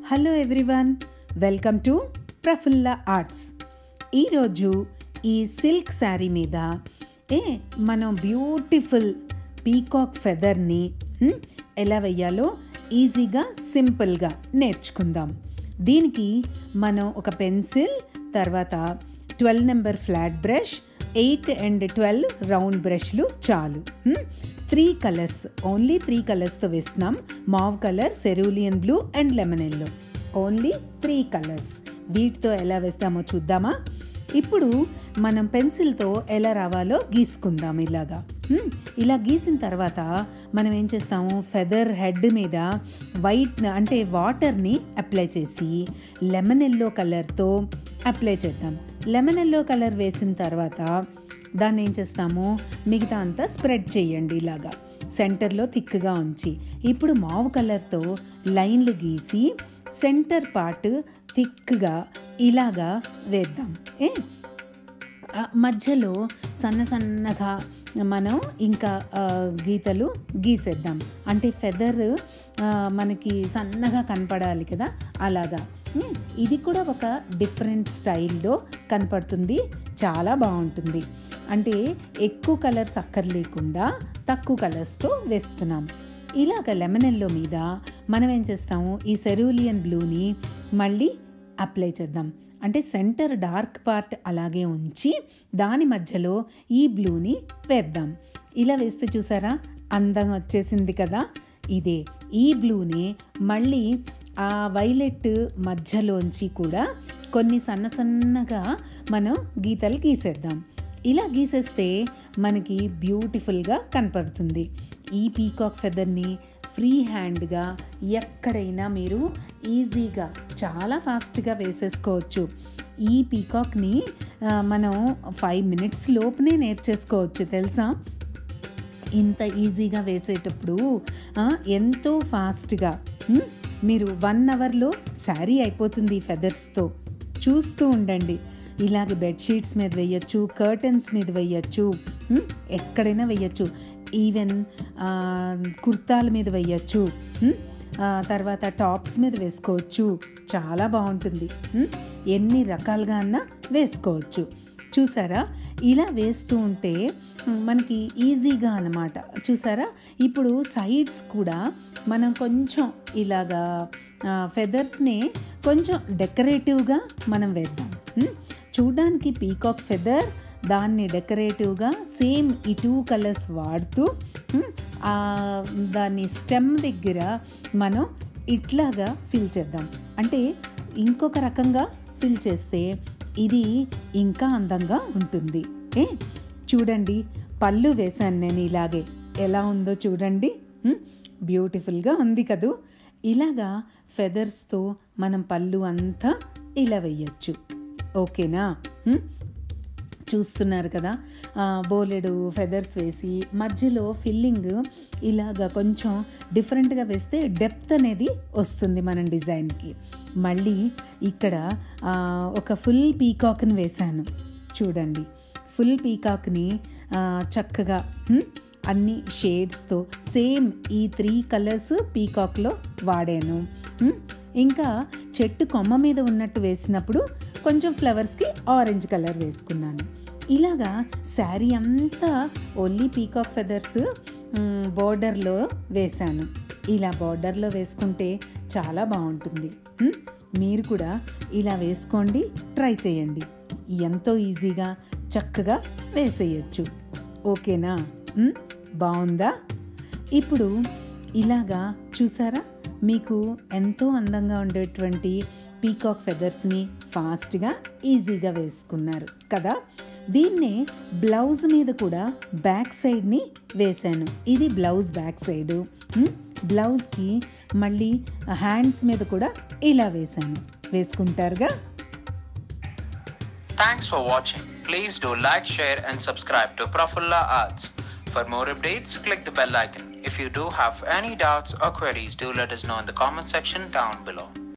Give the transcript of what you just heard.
Hello everyone welcome to Prafulla arts ఈరోజు ఈ silk sari మీద ఏ మనం బ్యూటిఫుల్ పీకాక్ ఫెదర్ని హ్మ్, ఎలా వెయ్యాలో ఈజీగా సింపుల్గా నేర్చుకుందాం దీనికి మనం ఒక పెన్సిల్ తర్వాత twelve number flat brush eight and twelve round బ్రష్లు చాలు త్రీ కలర్స్ ఓన్లీ త్రీ కలర్స్తో వేస్తున్నాం mauve colour cerulean blue and lemon yellow only three colours వీటితో ఎలా వేస్తామో చూద్దామా ఇప్పుడు మనం పెన్సిల్తో ఎలా రావాలో గీసుకుందాం ఇలాగా హ్మ్, ఇలా గీసిన తర్వాత మనం ఏం చేస్తాము ఫెదర్ హెడ్ మీద వైట్ అంటే వాటర్ని అప్లై చేసి లెమన్ ఎల్లో కలర్తో అప్లై చేద్దాం లెమన్ ఎల్లో కలర్ వేసిన తర్వాత దాన్ని ఏం చేస్తాము మిగతా అంతా స్ప్రెడ్ చేయండి ఇలాగా సెంటర్లో థిక్గా ఉంచి ఇప్పుడు మావు కలర్తో లైన్లు గీసి సెంటర్ పార్ట్ థిక్గా ఇలాగా వేద్దాం ఏ ఆ, మధ్యలో సన్న సన్నగా మనం ఇంకా ఆ, గీతలు గీసేద్దాం అంటే ఫెదర్ ఆ, మనకి సన్నగా కనపడాలి కదా అలాగా ఉమ్, ఇది కూడా ఒక డిఫరెంట్ స్టైల్లో కనపడుతుంది చాలా బాగుంటుంది అంటే ఎక్కువ కలర్స్ అక్కర్లేకుండా తక్కువ కలర్స్తో వేస్తున్నాం ఇలాగ లెమన్ ఎల్లో మీద మనం ఏం చేస్తాము ఈ సెరూలియన్ బ్లూని మళ్ళీ అప్లై చేద్దాం అంటే సెంటర్ డార్క్ పార్ట్ అలాగే ఉంచి దాని మధ్యలో ఈ బ్లూని వేద్దాం ఇలా వేస్తే చూసారా అందం వచ్చేసింది కదా ఇదే ఈ బ్లూని మళ్ళీ ఆ వైలెట్ మధ్యలోంచి కూడా కొన్ని సన్న సన్నగా మనం గీతలు గీసేద్దాం ఇలా గీసేస్తే మనకి బ్యూటిఫుల్గా కనపడుతుంది ఈ పీకాక్ ఫెదర్ని ఫ్రీ హ్యాండ్గా ఎక్కడైనా మీరు ఈజీగా చాలా ఫాస్ట్గా వేసేసుకోవచ్చు ఈ పీకాక్ని ఆ, మనం ఫైవ్ మినిట్స్ లోపునే నేర్చేసుకోవచ్చు తెలుసా ఇంత ఈజీగా వేసేటప్పుడు ఆ, ఎంతో ఫాస్ట్గా ఉమ్, మీరు వన్ అవర్లో శారీ అయిపోతుంది ఈ ఫెదర్స్తో చూస్తూ ఉండండి ఇలాగ బెడ్షీట్స్ మీద వేయచ్చు కర్టన్స్ మీద వేయచ్చు ఉమ్, ఎక్కడైనా వేయచ్చు ఈవెన్ ఆ, కుర్తాల మీద వేయచ్చు ఉమ్, ఆ, తర్వాత టాప్స్ మీద వేసుకోవచ్చు చాలా బాగుంటుంది ఉమ్, ఎన్ని రకాలుగా అన్నా వేసుకోవచ్చు చూసారా ఇలా వేస్తూ ఉంటే ఉమ్, మనకి ఈజీగా అన్నమాట చూసారా ఇప్పుడు సైడ్స్ కూడా మనం కొంచెం ఇలాగా ఫెదర్స్ని కొంచెం డెకరేటివ్గా మనం వేద్దాం ఉమ్, చూడ్డానికి పీకాక్ ఫెదర్ దాన్ని డెకరేటివ్గా సేమ్ ఈ టూ కలర్స్ వాడుతూ ఉమ్, ఆ దాన్ని స్టెమ్ దగ్గర మనం ఇట్లాగా ఫిల్ చేద్దాం అంటే ఇంకొక రకంగా ఫిల్ చేస్తే ఇది ఇంకా అందంగా ఉంటుంది ఏ చూడండి పళ్ళు వేశాను నేను ఇలాగే ఎలా ఉందో చూడండి ఉమ్, బ్యూటిఫుల్గా ఉంది కదూ ఇలాగా ఫెదర్స్తో మనం పళ్ళు అంతా ఇలా వేయచ్చు ఓకేనా ఉమ్, చూస్తున్నారు కదా ఆ, బోలెడు ఫెదర్స్ వేసి మధ్యలో ఫిల్లింగ్ ఇలాగ కొంచెం డిఫరెంట్గా వేస్తే డెప్త్ అనేది వస్తుంది మన డిజైన్కి మళ్ళీ ఇక్కడ ఆ, ఒక ఫుల్ పీకాక్ని వేశాను చూడండి ఫుల్ పీకాక్ని ఆ, చక్కగా హ్మ్, అన్ని షేడ్స్తో సేమ్ ఈ త్రీ కలర్స్ పీకాక్లో వాడాను హ్మ్, ఇంకా చెట్టు కొమ్మ మీద ఉన్నట్టు వేసినప్పుడు కొంచెం ఫ్లవర్స్కి ఆరెంజ్ కలర్ వేసుకున్నాను ఇలాగా శారీ అంతా ఓన్లీ పీకాక్ ఫెదర్స్ బోర్డర్లో వేశాను ఇలా బోర్డర్లో వేసుకుంటే చాలా బాగుంటుంది హ్మ్? మీరు కూడా ఇలా వేసుకోండి ట్రై చేయండి ఎంతో ఈజీగా చక్కగా వేసేయచ్చు ఓకేనా హ్మ్? బాగుందా ఇప్పుడు ఇలాగా చూసారా మీకు ఎంతో అందంగా ఉండేటువంటి పీకాక్ ఫెదర్స్ని ఫాస్ట్గా ఈజీగా వేసుకున్నారు కదా దీన్నే బ్లౌజ్ మీద కూడా బ్యాక్ సైడ్ని వేశాను ఇది బ్లౌజ్ బ్యాక్ సైడు ఉమ్, బ్లౌజ్కి మళ్ళీ హ్యాండ్స్ మీద కూడా ఇలా వేశాను వేసుకుంటారుగా Thanks for watching. Please do like, share, and subscribe to Prafulla Arts. For more updates, click the bell icon. If you do have any doubts or queries, do let us know in the comment section down below.